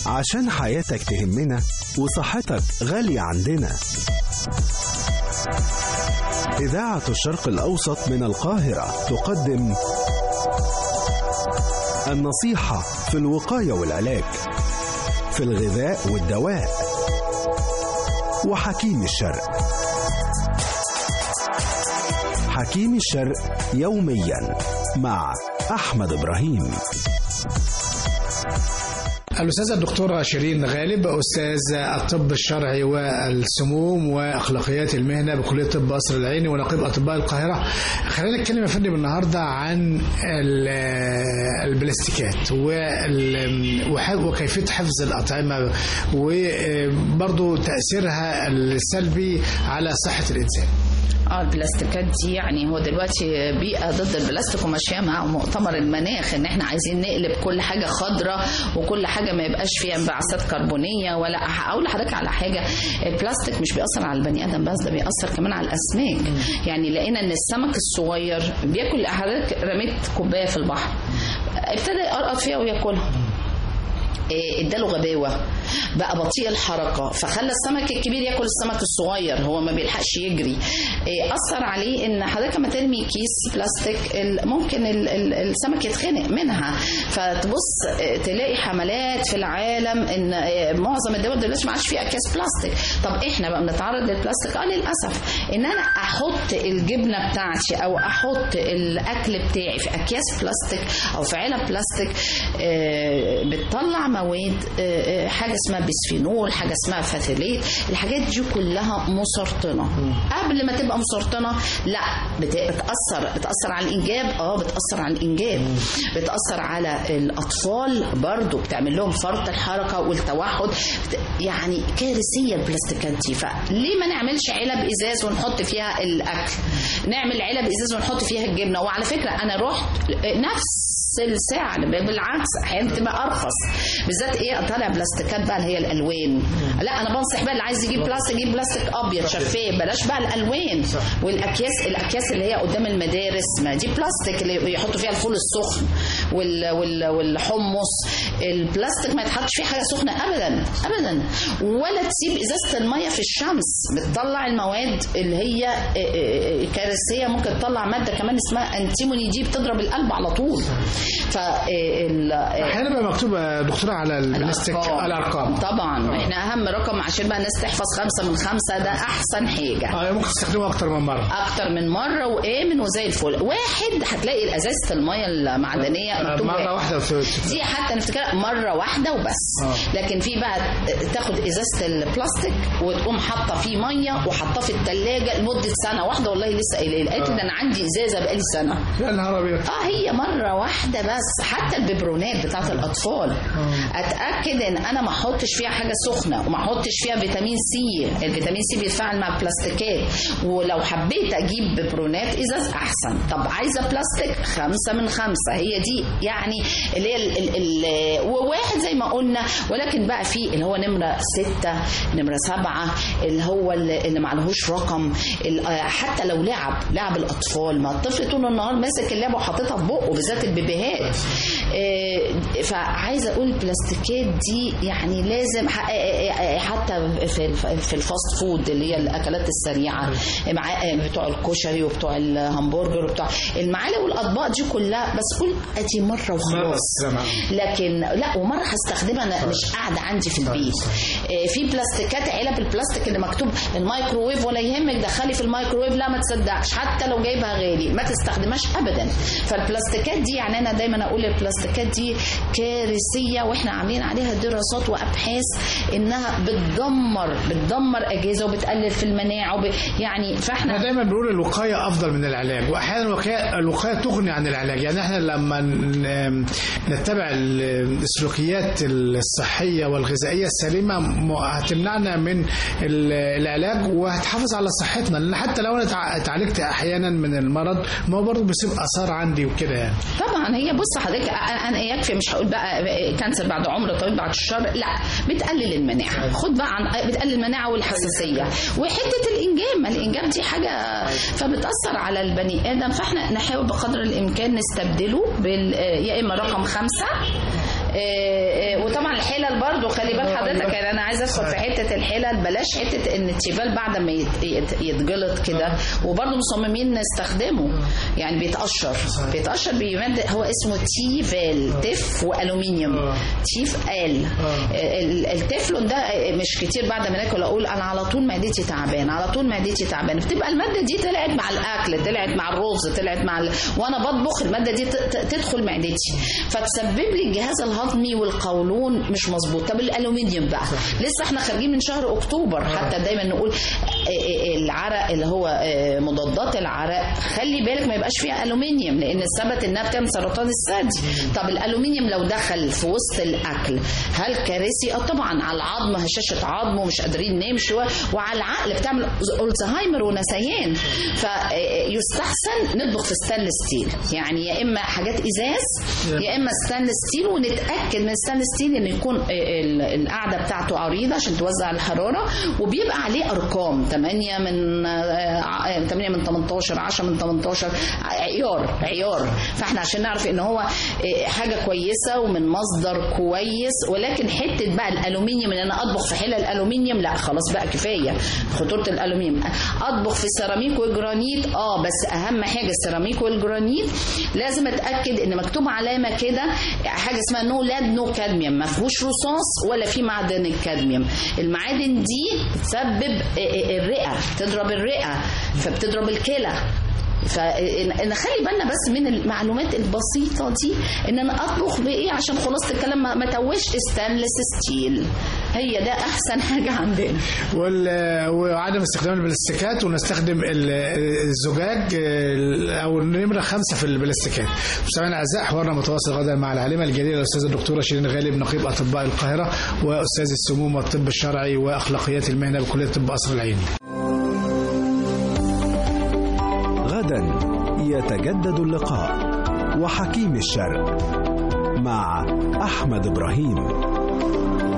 عشان حياتك تهمنا وصحتك غالية عندنا إذاعة الشرق الأوسط من القاهرة تقدم النصيحة في الوقاية والعلاج في الغذاء والدواء وحكيم الشرق حكيم الشرق يوميا مع أحمد إبراهيم الأستاذة الدكتورة شيرين غالب أستاذ الطب الشرعي والسموم وأخلاقيات المهنة بكلية طب قصر العيني ونقيب أطباء القاهرة خلينا نتكلم يا فندم النهاردة عن البلاستيكات وكيفية حفظ الأطعمة وبرضه تأثيرها السلبي على صحة الإنسان اه البلاستيكات دي يعني هو دلوقتي بيئه ضد البلاستيك وماشيه مع مؤتمر المناخ ان احنا عايزين نقلب كل حاجه خضراء وكل حاجه ما يبقاش فيها انبعاثات كربونيه ولا اقول لحضرتك على حاجه البلاستيك مش بيأثر على البني ادم بس ده بيأثر كمان على الاسماك يعني لقينا ان السمك الصغير بياكل حضرتك رميت كوبايه في البحر ابتدى يقرقط فيها وياكلها اداله غباوه بقى بطيء الحركه فخلى السمك الكبير ياكل السمك الصغير هو ما بيلحقش يجري اثر عليه ان حضرتك لما ترمي كيس بلاستيك ممكن السمك يتخنق منها فتبص تلاقي حملات في العالم ان معظم الدول دلوقتي ما عادش فيها اكياس بلاستيك طب احنا بقى بنتعرض للبلاستيك اه للاسف ان انا احط الجبنه بتاعتي او احط الاكل بتاعي في اكياس بلاستيك او في علب بلاستيك بتطلع مواد حاجه اسمها بسفينول حاجه اسمها فاتيليت الحاجات دي كلها مسرطنه قبل ما تبقى مسرطنه لا بتاثر بتاثر على الانجاب اه بتاثر على الانجاب بتاثر على الاطفال برضو بتعمل لهم فرط الحركه والتوحد يعني كارثيه البلاستيكات دي فليه ما نعملش علب ازاز ونحط فيها الاكل نعمل علب ازاز ونحط فيها الجبنه وعلى فكره انا رحت نفس السعر بالعكس احيانا بتبقى ارخص بالذات ايه طالع بلاستيكات بقى اللي هي الالوان لا انا بنصح بقى اللي عايز يجيب بلاستيك يجيب بلاستيك ابيض شفاف بلاش بقى الالوان والاكياس الاكياس اللي هي قدام المدارس ما دي بلاستيك اللي بيحطوا فيها الفول السخن وال وال والحمص البلاستيك ما يتحطش فيه حاجه سخنه ابدا ابدا ولا تسيب ازازه الميه في الشمس بتطلع المواد اللي هي كارثيه ممكن تطلع ماده كمان اسمها انتيموني دي بتضرب القلب على طول ف احيانا بقى مكتوبه دكتوره على البلاستيك الارقام طبعا احنا اهم رقم عشان بقى الناس تحفظ خمسه من خمسه ده احسن حاجه اه ممكن تستخدمه اكتر من مره اكتر من مره وامن وزي الفل واحد هتلاقي ازازه الميه المعدنيه مكتوب مره واحده دي حتى نفتكرها مره واحده وبس آه. لكن في بقى تاخد ازازه البلاستيك وتقوم حاطه فيه ميه وحاطاه في الثلاجه لمده سنه واحده والله لسه قايله قالت لي ده انا عندي ازازه بقالي سنه يا نهار ابيض اه هي مره واحده بس حتى الببرونات بتاعت الاطفال اتاكد ان انا ما احطش فيها حاجه سخنه وما احطش فيها فيتامين سي الفيتامين سي بيتفاعل مع البلاستيكات ولو حبيت اجيب ببرونات ازاز احسن طب عايزه بلاستيك خمسة من خمسة هي دي يعني اللي هي ال ال ال وواحد زي ما قلنا ولكن بقى في اللي هو نمرة ستة نمرة سبعة اللي هو اللي معلهوش رقم حتى لو لعب لعب الأطفال ما الطفل طول النهار ماسك اللعبة وحاططها في بقه بالذات البيبيهات فعايزه اقول البلاستيكات دي يعني لازم حتى في في الفاست فود اللي هي الاكلات السريعه مع بتوع الكشري وبتوع الهمبرجر وبتوع المعالق والاطباق دي كلها بس قول ادي مره وخلاص لكن لا ومره هستخدمها انا مش قاعده عندي في البيت في بلاستيكات علب البلاستيك اللي مكتوب الميكروويف ولا يهمك دخلي في الميكروويف لا ما تصدقش حتى لو جايبها غالي ما تستخدمهاش ابدا فالبلاستيكات دي يعني انا دايما اقول البلاستيكات دي كارثيه واحنا عاملين عليها دراسات وابحاث انها بتدمر بتدمر اجهزه وبتقلل في المناعه وب... يعني فاحنا احنا دايما بنقول الوقايه افضل من العلاج واحيانا الوقايه الوقايه تغني عن العلاج يعني احنا لما نتبع السلوكيات الصحيه والغذائيه السليمه هتمنعنا من العلاج وهتحافظ على صحتنا لان حتى لو انا اتعالجت احيانا من المرض ما هو برضه بيسيب اثار عندي وكده يعني طبعا هي بص حضرتك انا يكفي مش هقول بقى كانسر بعد عمر طويل بعد الشر لا بتقلل المناعه خد بقى عن بتقلل المناعه والحساسيه وحته الانجاب ما الانجاب دي حاجه فبتاثر على البني ادم فاحنا نحاول بقدر الامكان نستبدله بال يا اما رقم خمسه آه، آه، وطبعا الحلل برضو خلي بال حضرتك يعني انا عايزه ادخل في حته الحلل بلاش حته ان التيفال بعد ما يت- يت- يتجلط كده وبرضو مصممين نستخدمه يعني بيتقشر بيتقشر بيمد هو اسمه تيفال تف والومنيوم تيف ال ال- التeflon ده مش كتير بعد ما ناكل اقول انا على طول معدتي تعبان على طول معدتي تعبان بتبقى الماده دي طلعت مع الاكل طلعت مع الرز طلعت مع ال... وانا بطبخ الماده دي ت- ت- تدخل معدتي فتسبب لي الجهاز الهضمي والقولون مش مظبوط طب الالومنيوم بقى لسه احنا خارجين من شهر اكتوبر حتى دايما نقول آه، آه، العرق اللي هو آه، مضادات العرق خلي بالك ما يبقاش فيها الومنيوم لان ثبت انها بتعمل سرطان الثدي طب الالومنيوم لو دخل في وسط الاكل هل كارثي اه طبعا على العظم هشاشه عظم ومش قادرين نمشي و- وعلى العقل بتعمل الزهايمر ونسيان فيستحسن نطبخ في ستانلس ستيل يعني يا اما حاجات ازاز يا اما ستانلس ستيل ونتاكد من ستانلس ستيل ان يكون ال- القاعده بتاعته عريضه عشان توزع الحراره وبيبقى عليه ارقام 8 من آه، 8 من 18 10 من 18 عيار عيار فاحنا عشان نعرف ان هو آه، حاجه كويسه ومن مصدر كويس ولكن حته بقى الالومنيوم ان انا اطبخ في حلل الالومنيوم لا خلاص بقى كفايه خطوره الالومنيوم اطبخ في سيراميك وجرانيت اه بس اهم حاجه السيراميك والجرانيت لازم اتاكد ان مكتوب علامه كده حاجه اسمها نو لاد نو كادميوم ما فيهوش رصاص ولا في معدن الكادميوم المعادن دي بتسبب الرئه تضرب الرئه فبتضرب الكلى فنخلي بالنا بس من المعلومات البسيطه دي ان انا اطبخ بايه عشان خلاصه الكلام ما- ما توش ستانلس ستيل هي ده احسن حاجه عندنا وال- وعدم استخدام البلاستيكات ونستخدم ال- الزجاج ال- او النمره خمسه في البلاستيكات. مستمعينا الاعزاء حوارنا متواصل غدا مع العالمه الجليله الاستاذه الدكتوره شيرين غالب نقيب اطباء القاهره واستاذ السموم والطب الشرعي واخلاقيات المهنه بكليه طب قصر العيني. غدا يتجدد اللقاء وحكيم الشرق مع أحمد إبراهيم